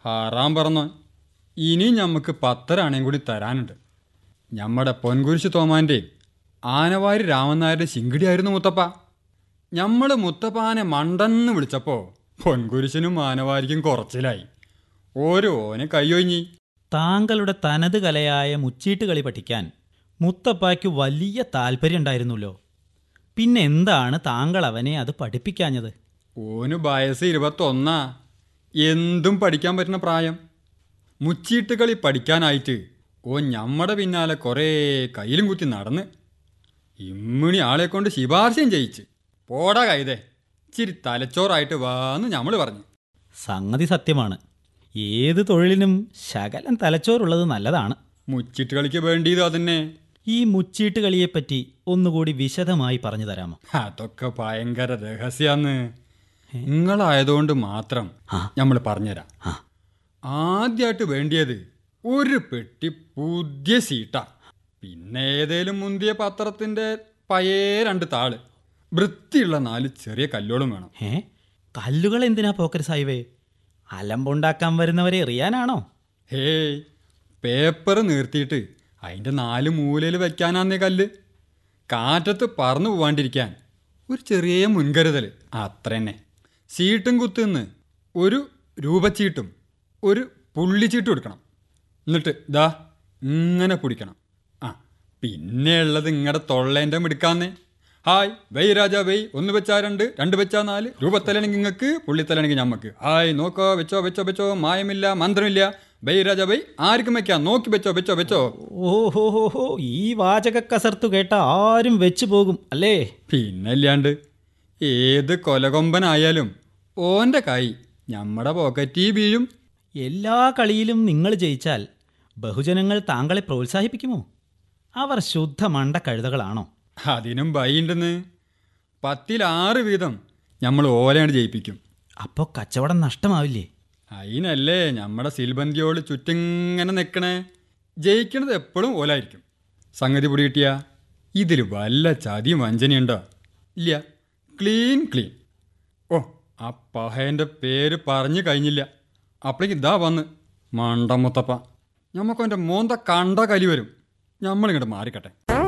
ഹാറാൻ പറഞ്ഞോ ഇനി ഞമ്മക്ക് പത്തരാണേം കൂടി തരാനുണ്ട് ഞമ്മടെ പൊൻകുരിശ് തോമാൻ്റെയും ആനവാരി രാമനായരുടെ ശിങ്കിടിയായിരുന്നു മുത്തപ്പ ഞമ്മൾ മുത്തപ്പാനെ മണ്ടെന്ന് വിളിച്ചപ്പോൾ പൊൻകുരിശിനും ആനവാരിക്കും കുറച്ചിലായി ഓരോനെ കൈയൊഞ്ഞി താങ്കളുടെ തനത് കലയായ മുച്ചീട്ട് കളി പഠിക്കാൻ മുത്തപ്പായ്ക്ക് വലിയ താല്പര്യമുണ്ടായിരുന്നല്ലോ പിന്നെ എന്താണ് താങ്കൾ അവനെ അത് പഠിപ്പിക്കാഞ്ഞത് ഓന് വയസ്സ് ഇരുപത്തൊന്നാ എന്തും പഠിക്കാൻ പറ്റുന്ന പ്രായം മുച്ചീട്ട് കളി പഠിക്കാനായിട്ട് ഓ ഞമ്മടെ പിന്നാലെ കുറേ കയ്യിലും കുത്തി നടന്ന് ഇമ്മിണി ആളെ കൊണ്ട് ശിപാർശയും ചെയ്യിച്ച് പോടാ കൈതേ ഇച്ചിരി തലച്ചോറായിട്ട് വാന്ന് ഞമ്മൾ പറഞ്ഞു സംഗതി സത്യമാണ് ഏത് തൊഴിലിനും ശകലം തലച്ചോറുള്ളത് നല്ലതാണ് മുച്ചിട്ട് കളിക്ക് വേണ്ടിയത് അതന്നെ ഈ മുച്ചീട്ട് കളിയെപ്പറ്റി ഒന്നുകൂടി വിശദമായി പറഞ്ഞു തരാമോ അതൊക്കെ ഭയങ്കര രഹസ്യാന്ന് നിങ്ങളായതുകൊണ്ട് മാത്രം ആ. നമ്മൾ പറഞ്ഞുതരാം ആ ആദ്യമായിട്ട് വേണ്ടിയത് ഒരു പെട്ടി പുതിയ സീട്ടാ പിന്നെ ഏതേലും മുന്തിയ പത്രത്തിന്റെ പഴയ രണ്ട് താള് വൃത്തിയുള്ള നാല് ചെറിയ കല്ലുകളും വേണം ഏ കല്ലുകൾ എന്തിനാ പോക്കര് സാഹിബേ അലമ്പുണ്ടാക്കാൻ വരുന്നവരെ എറിയാനാണോ ഹേയ് പേപ്പർ നിർത്തിയിട്ട് അതിൻ്റെ നാല് മൂലയിൽ വെക്കാനാന്നേ കല്ല് കാറ്റത്ത് പറന്നു പോവാണ്ടിരിക്കാൻ ഒരു ചെറിയ മുൻകരുതൽ അത്ര തന്നെ ചീട്ടും കുത്തുന്ന് ഒരു രൂപച്ചീട്ടും ഒരു പുള്ളിച്ചീട്ടും എടുക്കണം എന്നിട്ട് ദാ ഇങ്ങനെ പിടിക്കണം ആ പിന്നെ ഉള്ളത് ഇങ്ങടെ തൊള്ളേൻ്റെ മിടുക്കാന്നേ ഹായ് വെയ് രാജാ വെയ് ഒന്ന് വെച്ചാ രണ്ട് രണ്ട് വെച്ചാ നാല് രൂപത്തലാണെങ്കിൽ നിങ്ങൾക്ക് പുള്ളിത്തലാണെങ്കിൽ ഞമ്മക്ക് ഹായ് നോക്കോ വെച്ചോ വെച്ചോ വെച്ചോ മായമില്ല മന്ത്രമില്ല വെയ് രാജാ വെയ് ആർക്കും വെക്കാം നോക്കി വെച്ചോ വെച്ചോ വെച്ചോ ഓഹോ ഹോ ഹോ ഈ വാചക കസർത്ത് കേട്ട ആരും വെച്ചു പോകും അല്ലേ പിന്നല്ലാണ്ട് ഏത് കൊലകൊമ്പനായാലും ഓൻ്റെ കൈ ഞമ്മടെ പോക്കറ്റി വീഴും എല്ലാ കളിയിലും നിങ്ങൾ ജയിച്ചാൽ ബഹുജനങ്ങൾ താങ്കളെ പ്രോത്സാഹിപ്പിക്കുമോ അവർ ശുദ്ധ മണ്ട കഴുതകളാണോ അതിനും ഭയണ്ടെന്ന് പത്തിൽ ആറ് വീതം നമ്മൾ ഓലയാണ് ജയിപ്പിക്കും അപ്പോൾ കച്ചവടം നഷ്ടമാവില്ലേ അതിനല്ലേ നമ്മുടെ സിൽബന്തിയോട് ചുറ്റിങ്ങനെ നിൽക്കണേ ജയിക്കണത് എപ്പോഴും ഓലായിരിക്കും സംഗതി പൊടി കിട്ടിയ ഇതിൽ വല്ല ചതിയും വഞ്ചനയുണ്ടോ ഇല്ല ക്ലീൻ ക്ലീൻ ഓ ആ പഹേൻ്റെ പേര് പറഞ്ഞു കഴിഞ്ഞില്ല അപ്പോഴേക്ക് ഇതാ വന്ന് മണ്ടമുത്തപ്പ ഞമ്മക്കവൻ്റെ മോന്ത കണ്ട കലി വരും നമ്മളിങ്ങോട്ട് മാറിക്കട്ടെ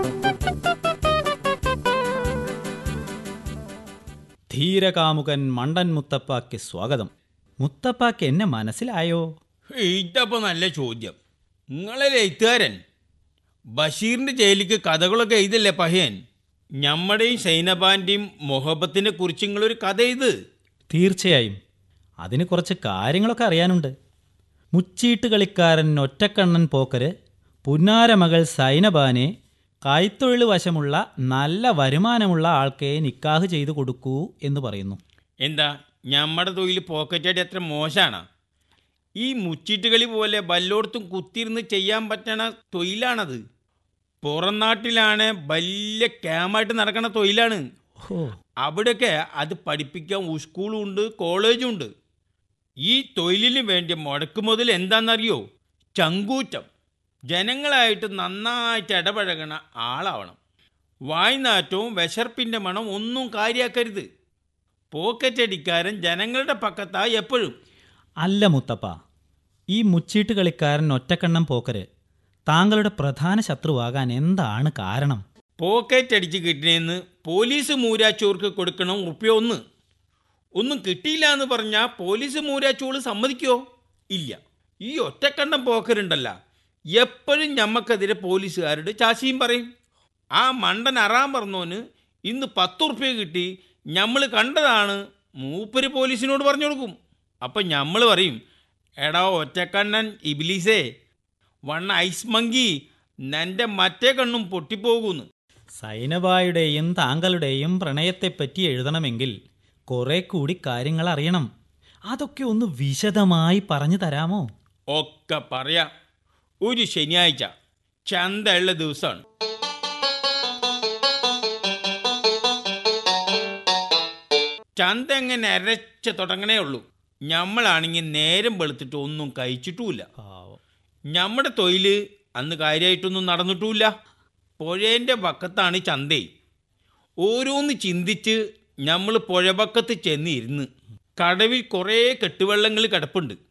ധീരകാമുകൻ മണ്ടൻ മുത്തപ്പാക്ക് സ്വാഗതം മുത്തപ്പാക്ക് എന്നെ മനസ്സിലായോ ഇതപ്പോൾ നല്ല ചോദ്യം നിങ്ങളല്ലേ എഴുത്തുകാരൻ ബഷീറിൻ്റെ ജയിലിക്ക് കഥകളൊക്കെ എഴുതല്ലേ പഹയൻ ഞമ്മടെയും സൈനബാൻ്റെയും മൊഹബത്തിനെ കുറിച്ച് നിങ്ങളൊരു കഥ എഴുത് തീർച്ചയായും അതിന് കുറച്ച് കാര്യങ്ങളൊക്കെ അറിയാനുണ്ട് മുച്ചീട്ട് കളിക്കാരൻ ഒറ്റക്കണ്ണൻ പോക്കര് പുന്നാരമകൾ സൈനബാനെ കൈത്തൊഴിൽ വശമുള്ള നല്ല വരുമാനമുള്ള ആൾക്കെ നിക്കാഹ് ചെയ്തു കൊടുക്കൂ എന്ന് പറയുന്നു എന്താ ഞമ്മടെ തൊഴിൽ പോക്കറ്റടി അത്ര മോശമാണ് ഈ മുച്ചിട്ട് കളി പോലെ വല്ലോടത്തും കുത്തിയിരുന്ന് ചെയ്യാൻ പറ്റണ തൊഴിലാണത് പുറം നാട്ടിലാണ് വലിയ ക്യാമായിട്ട് നടക്കണ തൊഴിലാണ് ഓ അവിടെയൊക്കെ അത് പഠിപ്പിക്കാൻ സ്കൂളും ഉണ്ട് കോളേജും ഉണ്ട് ഈ തൊഴിലിന് വേണ്ടി മുടക്ക് മുതൽ എന്താണെന്നറിയോ ചങ്കൂറ്റം ജനങ്ങളായിട്ട് നന്നായിട്ട് ഇടപഴകണ ആളാവണം വായ്നാറ്റവും വിശർപ്പിൻ്റെ മണം ഒന്നും കാര്യാക്കരുത് പോക്കറ്റടിക്കാരൻ ജനങ്ങളുടെ പക്കത്താ എപ്പോഴും അല്ല മുത്തപ്പ ഈ മുച്ചീട്ട് കളിക്കാരൻ ഒറ്റക്കണ്ണൻ പോക്കര് താങ്കളുടെ പ്രധാന ശത്രുവാകാൻ എന്താണ് കാരണം പോക്കറ്റ് അടിച്ച് കിട്ടണേന്ന് പോലീസ് മൂരാച്ചോർക്ക് കൊടുക്കണം ഉറുപ്പ്യ ഒന്ന് ഒന്നും കിട്ടിയില്ല എന്ന് പറഞ്ഞാൽ പോലീസ് മൂരാച്ചോള് സമ്മതിക്കോ ഇല്ല ഈ ഒറ്റക്കണ്ണം പോക്കരുണ്ടല്ല എപ്പോഴും ഞമ്മക്കെതിരെ പോലീസുകാരുടെ ചാശിയും പറയും ആ മണ്ടൻ അറാൻ പറഞ്ഞോന് ഇന്ന് പത്ത് ഉറുപ്പ്യ കിട്ടി ഞമ്മൾ കണ്ടതാണ് മൂപ്പര് പോലീസിനോട് പറഞ്ഞു കൊടുക്കും അപ്പം ഞമ്മൾ പറയും എടാ ഒറ്റക്കണ്ണൻ ഇബിലീസേ വണ്ണ ഐസ് മങ്കി നിന്റെ മറ്റേ കണ്ണും പൊട്ടിപ്പോകൂന്ന് സൈനബായുടെയും താങ്കളുടെയും പ്രണയത്തെപ്പറ്റി എഴുതണമെങ്കിൽ കുറെ കൂടി കാര്യങ്ങൾ അറിയണം അതൊക്കെ ഒന്ന് വിശദമായി പറഞ്ഞു തരാമോ ഒക്കെ പറയാം ഒരു ശനിയാഴ്ച ചന്തയുള്ള ദിവസമാണ് ചന്ത എങ്ങനെ അരച്ച തുടങ്ങണേ ഉള്ളൂ ഞമ്മളാണെങ്കിൽ നേരം വെളുത്തിട്ട് ഒന്നും കഴിച്ചിട്ടുമില്ല പാവം. നമ്മുടെ തൊഴിൽ അന്ന് കാര്യമായിട്ടൊന്നും നടന്നിട്ടുമില്ല പുഴേൻ്റെ പക്കത്താണ് ചന്തേ ഓരോന്ന് ചിന്തിച്ച് നമ്മൾ പുഴപക്കത്ത് ചെന്നിരുന്ന് കടവിൽ കുറേ കെട്ടുവള്ളങ്ങൾ കിടപ്പുണ്ട്